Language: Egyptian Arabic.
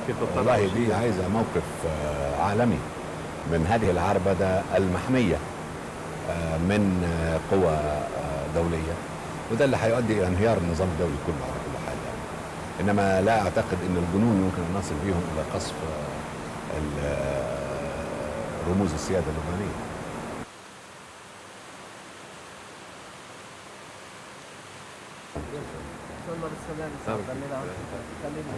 في والله دي عايزه موقف آه، عالمي من هذه العربده المحميه آه، من آه، قوى آه، دوليه وده اللي هيؤدي الى انهيار النظام الدولي كله على كل حال يعني انما لا اعتقد ان الجنون يمكن ان نصل بهم الى قصف آه، ال- آه، رموز السياده اللبنانيه صلى بالسلام خلينا خلينا